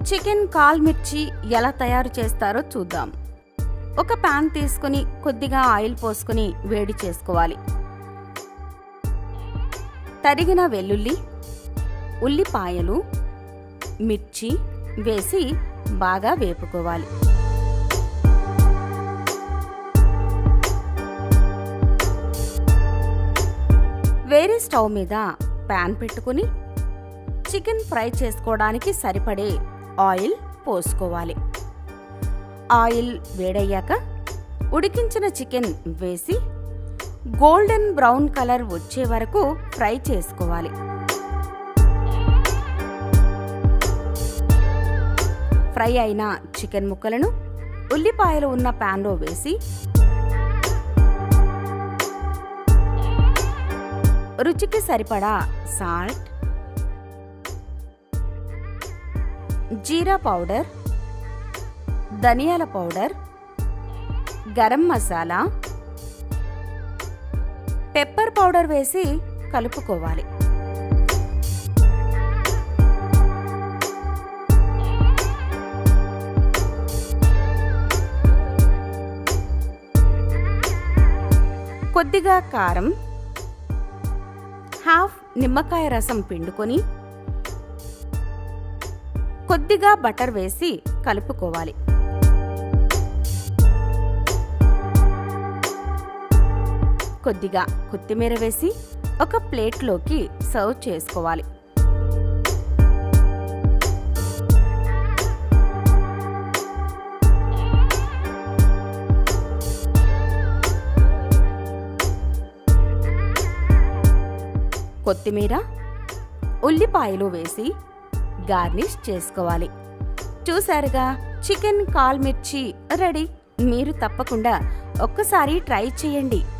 chicken call మిర్చి ఎలా తయారు చేస్తారో చూద్దాం ఒక పాన్ తీసుకుని కొద్దిగా ఆయిల్ పోసుకుని వేడి చేసుకోవాలి తరిగిన వెల్లుల్లి ఉల్లిపాయలు మిర్చి వేసి బాగా వేపుకోవాలి వేరే స్టవ్ మీద పాన్ పెట్టుకుని చికెన్ ఫ్రై చేసుకోవడానికి సరిపడే ఆయిల్ పోసుకోవాలి ఆయిల్ వేడయ్యాక ఉడికించిన చికెన్ వేసి గోల్డెన్ బ్రౌన్ కలర్ వచ్చే వరకు ఫ్రై చేసుకోవాలి ఫ్రై అయిన చికెన్ ముక్కలను ఉల్లిపాయలు ఉన్న ప్యాన్లో వేసి రుచికి సరిపడా సాల్ట్ జీరా పౌడర్ ధనియాల powder garam masala pepper powder వేసి కలుపుకోవాలి కొద్దిగా కారం హాఫ్ నిమ్మకాయ రసం పిండుకొని కొద్దిగా బటర్ వేసి కలుపుకోవాలి కొద్దిగా కొత్తిమీర వేసి ఒక ప్లేట్లోకి సర్వ్ చేసుకోవాలి కొత్తిమీర ఉల్లిపాయలు వేసి గార్నిష్ చేసుకోవాలి చూసారుగా చికెన్ కాల్ మిర్చి రెడీ మీరు తప్పకుండా ఒక్కసారి ట్రై చేయండి